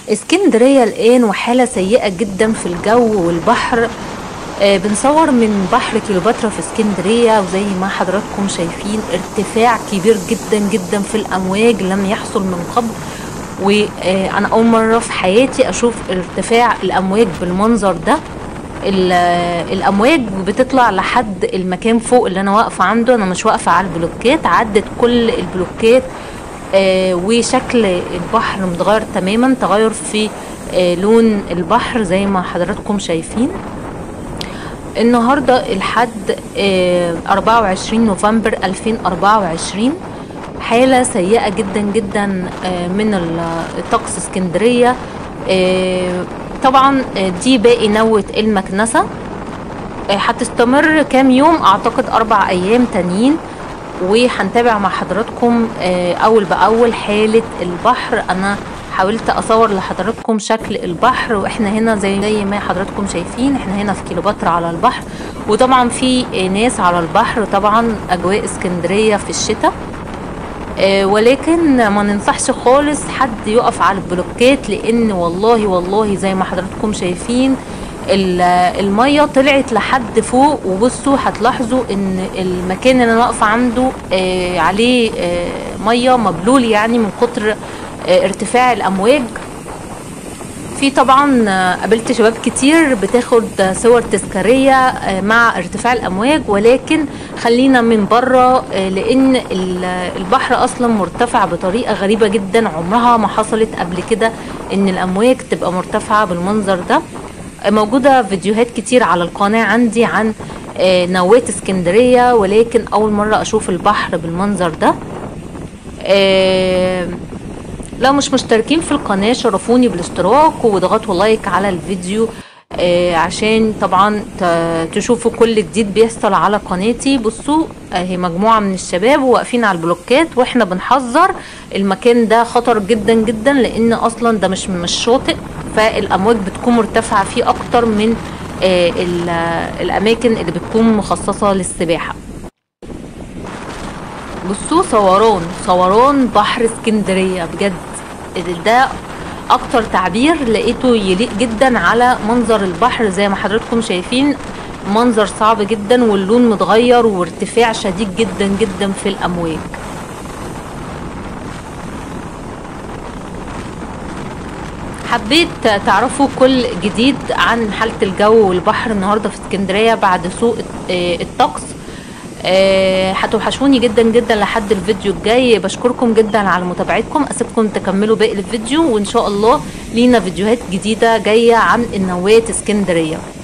اسكندرية الآن وحالة سيئة جدا في الجو والبحر آه، بنصور من بحر كيلوباترا في اسكندرية وزي ما حضراتكم شايفين ارتفاع كبير جدا جدا في الأمواج لم يحصل من قبل وأنا أول مرة في حياتي أشوف ارتفاع الأمواج بالمنظر ده ال- الامواج بتطلع لحد المكان فوق اللي انا واقفه عنده انا مش واقفه على البلوكات عدت كل البلوكات آه وشكل البحر متغير تماما تغير في آه لون البحر زي ما حضراتكم شايفين النهارده الحد آه 24 نوفمبر 2024 حالة سيئة جدا جدا آه من ال- طقس اسكندرية آه طبعا آه، دي باقي نوة المكنسة آه، هتستمر كام يوم اعتقد اربع ايام تانيين وهنتابع مع حضراتكم آه، اول باول حالة البحر انا حاولت اصور لحضراتكم شكل البحر واحنا هنا زي زي ما حضراتكم شايفين احنا هنا في كيلوباترا على البحر وطبعا في آه، ناس على البحر طبعا اجواء اسكندرية في الشتاء آه، ولكن ما ننصحش خالص حد يقف على البلوكات لان والله والله زي ما حضراتكم شايفين ال- الميه طلعت لحد فوق وبصوا هتلاحظوا ان المكان اللي انا واقفه عنده آه، عليه آه، ميه مبلول يعني من كتر آه، ارتفاع الامواج في طبعا آه، قابلت شباب كتير بتاخد صور تذكارية آه، مع ارتفاع الأمواج ولكن خلينا من بره آه، لأن ال- البحر أصلا مرتفع بطريقة غريبة جدا عمرها ما حصلت قبل كده إن الأمواج تبقى مرتفعة بالمنظر ده آه، موجودة فيديوهات كتير على القناة عندي عن آه، نوات اسكندرية ولكن أول مرة أشوف البحر بالمنظر ده آه، لو مش مشتركين في القناة شرفوني بالاشتراك واضغطوا لايك على الفيديو آه عشان طبعا ت- تشوفوا كل جديد بيحصل على قناتي بصوا اهي مجموعة من الشباب واقفين على البلوكات واحنا بنحذر المكان ده خطر جدا جدا لان اصلا ده مش مش شاطئ فالامواج بتكون مرتفعة فيه اكتر من آه ال- الاماكن اللي بتكون مخصصة للسباحة بصوا صوران صوران بحر اسكندرية بجد ده اكتر تعبير لقيته يليق جدا على منظر البحر زي ما حضراتكم شايفين منظر صعب جدا واللون متغير وارتفاع شديد جدا جدا في الامواج حبيت تعرفوا كل جديد عن حالة الجو والبحر النهاردة في اسكندرية بعد سوء آه، الطقس آه، هتوحشوني جدا جدا لحد الفيديو الجاي بشكركم جدا على متابعتكم اسيبكم تكملوا باقي الفيديو وان شاء الله لينا فيديوهات جديدة جاية عن النوات اسكندرية